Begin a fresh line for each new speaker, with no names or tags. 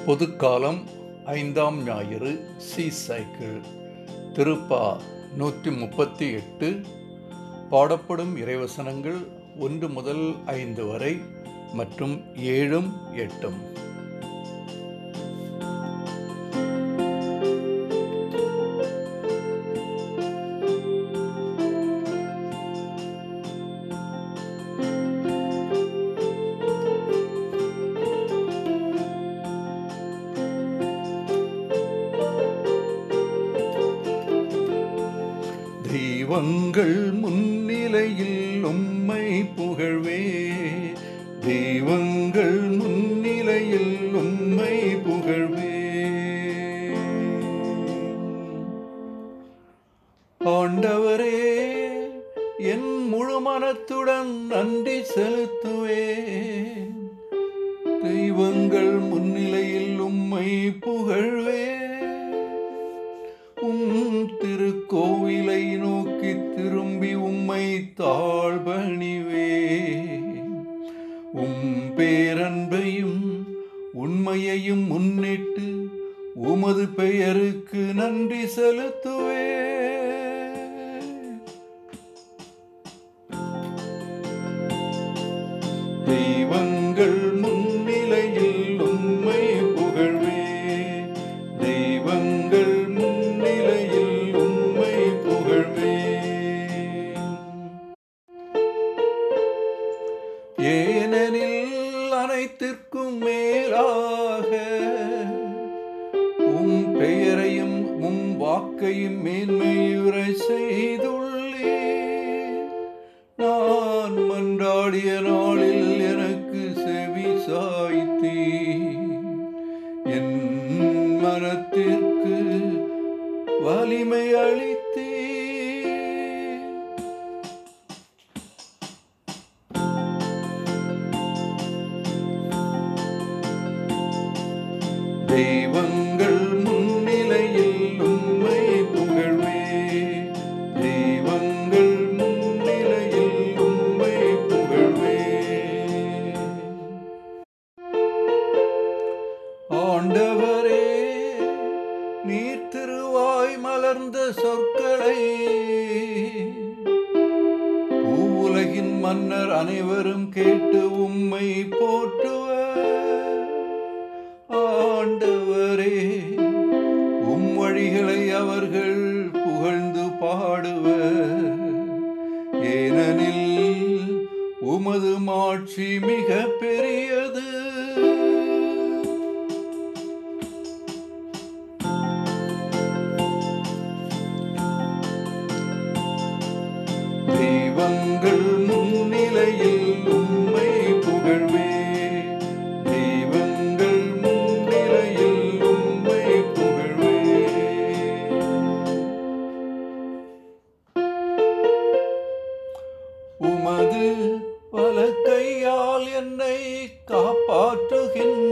பொதுக்காலம் ஐந்தாம் ஞாயிறு C cycle திருப்பா நூற்றி முப்பத்தி எட்டு பாடப்படும் இறைவசனங்கள் ஒன்று முதல் ஐந்து வரை மற்றும் ஏழும் எட்டும் தெய்வங்கள் முன்னிலையில் உம்மை புகழ்வே தெய்வங்கள் முன்னிலையில் உம்மை புகழ்வே ஆண்டவரே என் முழு மனத்துடன் நன்றி செலுத்துவேன் தெய்வங்கள் முன்னிலையில் உம்மை புகழ்வே உம் திருக்கோவிலை நோக்கி திரும்பி உம்மை தாழ்பணிவே உம் பேரன்பையும் உண்மையையும் முன்னிட்டு உமது பெயருக்கு நன்றி செலுத்துவே தெய்வங்கள் முன்னிலையில் உம்மை புகழ்வே தெய்வங்கள் முன்னிலையில் உம்மை புகழ்வே ஏனெனில் அனைத்திற்கும் மேலாக உம் பெயரையும் உம் வாக்கையும் மேன்மையுற செய்துள்ளே நான் மன்றாடிய நாளில் எனக்கு செவி சாய்த்தீ என் மனத்திற்கு வலிமை அளித்தீ தெய்வங்கள் முன்னிலையில் உம்மை புகழ்வே தெய்வங்கள் முன்னிலையில் உம்மை புகழ்வே ஆண்டவரே நீர் திருவாய் மலர்ந்த சொற்களை பூவுலகின் மன்னர் அனைவரும் கேட்டு உம்மை போற்றுவர் ஆண்டவரே உம் வழிகளை அவர்கள் புகழ்ந்து பாடுவர் ஏனெனில் உமது மாட்சி மிக பெரியது தெய்வங்கள் முன்னிலையில் உம்மை புகழ்வே தெய்வங்கள் முன்னிலையில் உம்மை புகழ்வே உமது வலக்கையால் என்னை காப்பாற்றுகின்றீர்